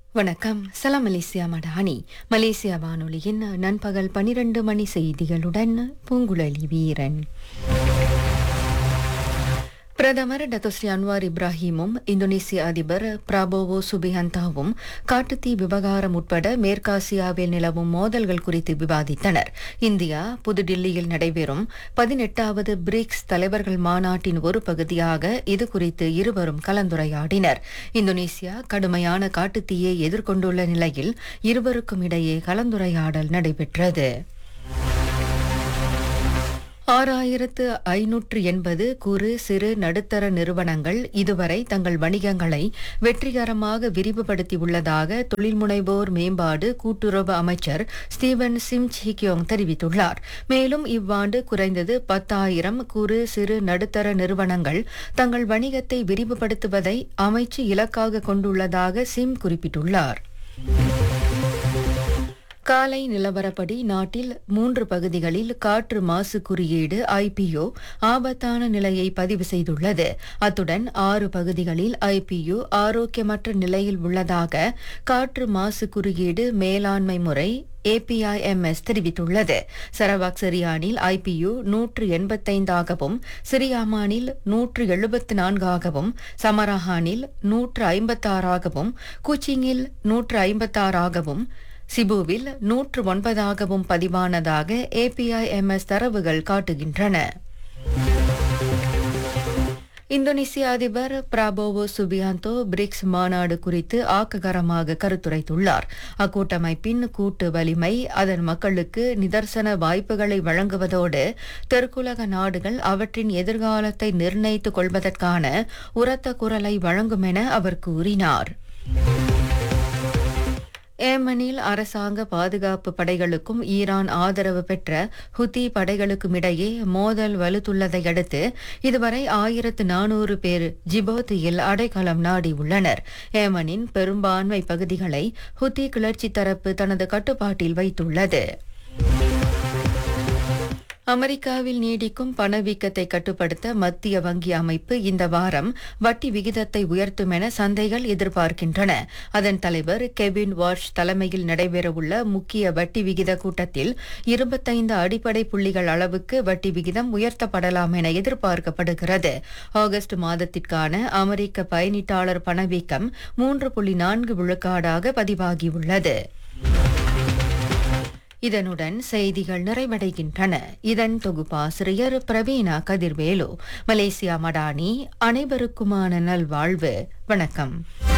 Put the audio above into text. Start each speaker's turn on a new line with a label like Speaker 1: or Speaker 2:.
Speaker 1: வணக்கம் சலாம் Malaysia Madani Malaysia வானொலியின் நண்பகல் பனிரெண்டு மணி செய்திகளுடன் பூங்குழலி வீரன் பிரதமர் டத்தோஸ்ரீ அன்வார் இப்ராஹிமும் இந்தோனேசிய அதிபர் பிராபோவோ சுபிஹந்தாவும் காட்டுத்தீ விவகாரம் உட்பட மேற்காசியாவில் நிலவும் மோதல்கள் குறித்து விவாதித்தனர் இந்தியா புதுடில்லியில் நடைபெறும் பதினெட்டாவது பிரிக்ஸ் தலைவர்கள் மாநாட்டின் ஒரு பகுதியாக இது குறித்து இருவரும் கலந்துரையாடினர் இந்தோனேசியா கடுமையான காட்டுத்தீயை எதிர்கொண்டுள்ள நிலையில் இருவருக்கும் இடையே கலந்துரையாடல் நடைபெற்றது ஆறாயிரத்து ஐநூற்று எண்பது குறு சிறு நடுத்தர நிறுவனங்கள் இதுவரை தங்கள் வணிகங்களை வெற்றிகரமாக விரிவுபடுத்தியுள்ளதாக தொழில்முனைவோர் மேம்பாடு கூட்டுறவு அமைச்சர் ஸ்டீவன் சிம் சிகியோங் தெரிவித்துள்ளார் மேலும் இவ்வாண்டு குறைந்தது பத்தாயிரம் குறு சிறு நடுத்தர நிறுவனங்கள் தங்கள் வணிகத்தை விரிவுபடுத்துவதை அமைச்சு இலக்காக கொண்டுள்ளதாக சிம் குறிப்பிட்டுள்ளார் காலை நிலவரப்படி நாட்டில் மூன்று பகுதிகளில் காற்று மாசு குறியீடு ஐபிஓ ஆபத்தான நிலையை பதிவு செய்துள்ளது அத்துடன் ஆறு பகுதிகளில் ஐபிஓ ஆரோக்கியமற்ற நிலையில் உள்ளதாக காற்று மாசு குறியீடு மேலாண்மை முறை ஏபிஐஎம்எஸ் தெரிவித்துள்ளது சரவாக் சிரியானில் ஐபியு நூற்று எண்பத்தைந்தாகவும் சிரியாமானில் நூற்று எழுபத்து நான்காகவும் சமரஹானில் நூற்று ஐம்பத்தாறாகவும் குச்சிங்கில் நூற்று ஐம்பத்தாறாகவும் சிபுவில் நூற்று ஒன்பதாகவும் பதிவானதாக ஏபிஐஎம்எஸ் தரவுகள் காட்டுகின்றன இந்தோனேசிய அதிபர் பிராபோவோ சுபியாந்தோ பிரிக்ஸ் மாநாடு குறித்து ஆக்ககரமாக கருத்துரைத்துள்ளார் அக்கூட்டமைப்பின் கூட்டு வலிமை அதன் மக்களுக்கு நிதர்சன வாய்ப்புகளை வழங்குவதோடு தெற்குலக நாடுகள் அவற்றின் எதிர்காலத்தை நிர்ணயித்துக் கொள்வதற்கான உரத்த குரலை வழங்கும் என அவர் கூறினார் ஏமனில் அரசாங்க பாதுகாப்பு படைகளுக்கும் ஈரான் ஆதரவு பெற்ற ஹுதி படைகளுக்கும் இடையே மோதல் வலுத்துள்ளதை அடுத்து இதுவரை ஆயிரத்து நானூறு பேர் ஜிபோத்தியில் அடைக்கலம் நாடி உள்ளனர் ஏமனின் பெரும்பான்மை பகுதிகளை ஹுதி கிளர்ச்சி தரப்பு தனது கட்டுப்பாட்டில் வைத்துள்ளது அமெரிக்காவில் நீடிக்கும் பணவீக்கத்தை கட்டுப்படுத்த மத்திய வங்கி அமைப்பு இந்த வாரம் வட்டி விகிதத்தை உயர்த்தும் என சந்தைகள் எதிர்பார்க்கின்றன அதன் தலைவர் கெவின் வாஷ் தலைமையில் நடைபெறவுள்ள முக்கிய வட்டி விகித கூட்டத்தில் இருபத்தைந்து அடிப்படை புள்ளிகள் அளவுக்கு வட்டி விகிதம் உயர்த்தப்படலாம் என எதிர்பார்க்கப்படுகிறது ஆகஸ்ட் மாதத்திற்கான அமெரிக்க பயணீட்டாளர் பணவீக்கம் மூன்று புள்ளி நான்கு விழுக்காடாக பதிவாகியுள்ளது இதனுடன் செய்திகள் நிறைவடைகின்றன இதன் தொகுப்பாசிரியர் பிரவீணா கதிர்வேலு மலேசியா மடானி அனைவருக்குமான நல்வாழ்வு வணக்கம்